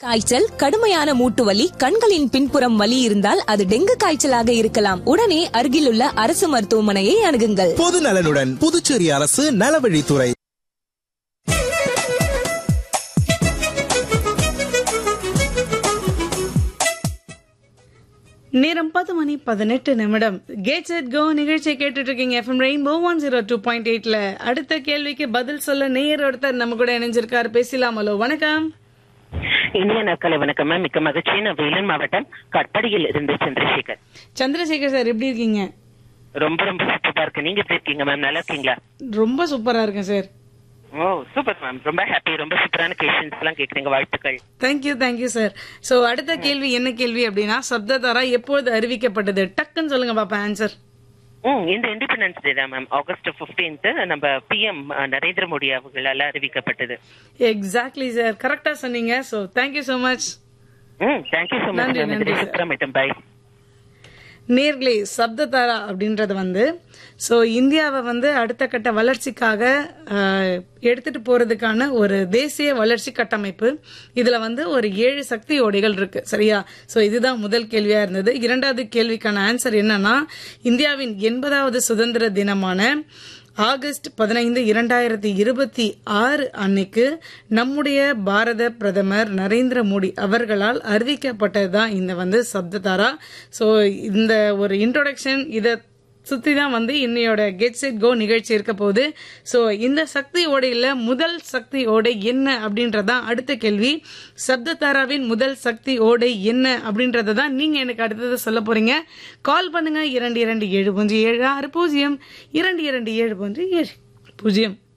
காய்ச்சல் கடுமையான மூட்டு வலி கண்களின் பின்புறம் வலி இருந்தால் அது டெங்கு காய்ச்சலாக இருக்கலாம் உடனே அருகிலுள்ள அரசு மருத்துவமனையை அணுகுங்கள் பொது நலனுடன் புதுச்சேரி அரசு நலவழித்துறை நேரம் பத்து மணி பதினெட்டு நிமிடம் கேட் செட் கோ நிகழ்ச்சியை கேட்டுட்டு இருக்கீங்க FM rainbow one zero two point எயிட்ல அடுத்த கேள்விக்கு பதில் சொல்ல நேர் ஒருத்தர் நம்ம கூட இணைஞ்சிருக்காரு பேசலாம் ஹலோ வணக்கம் இனிய நாட்களை வணக்கம் மேம் மிக்க மகிழ்ச்சி நான் வேலூர் மாவட்டம் கட்படியில் இருந்து சந்திரசேகர் சந்திரசேகர் சார் எப்படி இருக்கீங்க ரொம்ப ரொம்ப சூப்பரா இருக்கு நீங்க எப்படி இருக்கீங்க மேம் நல்லா இருக்கீங்களா ரொம்ப சூப்பரா இருக்கேன் சார் ஓ சூப்பர் மேம் ரொம்ப ஹாப்பி ரொம்ப சூப்பரான கொஸ்டின்ஸ் எல்லாம் கேக்குறீங்க வாழ்த்துக்கள் தேங்க்யூ தேங்க்யூ சார் சோ அடுத்த கேள்வி என்ன கேள்வி அப்படின்னா சப்ததாரா எப்பொழுது அறிவிக்கப்பட்டது டக்குன்னு சொல்லுங்க பாப்பா ஆன்சர் ம் இந்த இண்டிபெண்டன்ஸ் டே தான் மேம் ஆகஸ்ட் 15th நம்ம பிஎம் நரேந்திர மோடி அவர்களால் அறிவிக்கப்பட்டது எக்ஸாக்ட்லி சார் கரெக்டா சொன்னீங்க so thank you so much hmm thank you so much நன்றி, மேம் நன்றி, இது sir. சுப்ரமணியம் பாய் நேர்களே சப்ததாரா அப்படின்றது வந்து ஸோ இந்தியாவை வந்து அடுத்த கட்ட வளர்ச்சிக்காக ஆஹ், எடுத்துட்டு போறதுக்கான ஒரு தேசிய வளர்ச்சி கட்டமைப்பு இதுல வந்து ஒரு ஏழு சக்தி ஓடைகள் இருக்கு சரியா ஸோ இதுதான் முதல் கேள்வியா இருந்தது இரண்டாவது கேள்விக்கான ஆன்சர் என்னன்னா இந்தியாவின் எண்பதாவது சுதந்திர தினமான ஆகஸ்ட் பதினைந்து இரண்டாயிரத்தி இருபத்தி ஆறு அன்னைக்கு நம்முடைய பாரத பிரதமர் நரேந்திர மோடி அவர்களால் அறிவிக்கப்பட்டதுதான் இந்த வந்து சப்ததாரா ஸோ இந்த ஒரு இன்ட்ரோடக்ஷன் இதை சுத்தி தான் வந்து இன்னையோட கெட் செட் கோ நிகழ்ச்சி இருக்க போகுது ஸோ இந்த சக்தி ஓடையில முதல் சக்தி ஓடை என்ன அப்படின்றதான் அடுத்த கேள்வி சப்ததாராவின் முதல் சக்தி ஓடை என்ன அப்படின்றத தான் நீங்க எனக்கு அடுத்தது சொல்ல போறீங்க கால் பண்ணுங்க இரண்டு இரண்டு ஏழு பூஜ்ஜியம் ஏழு ஆறு பூஜ்ஜியம் இரண்டு இரண்டு ஏழு பூஜ்ஜியம் ஏழு பூஜ்ஜியம்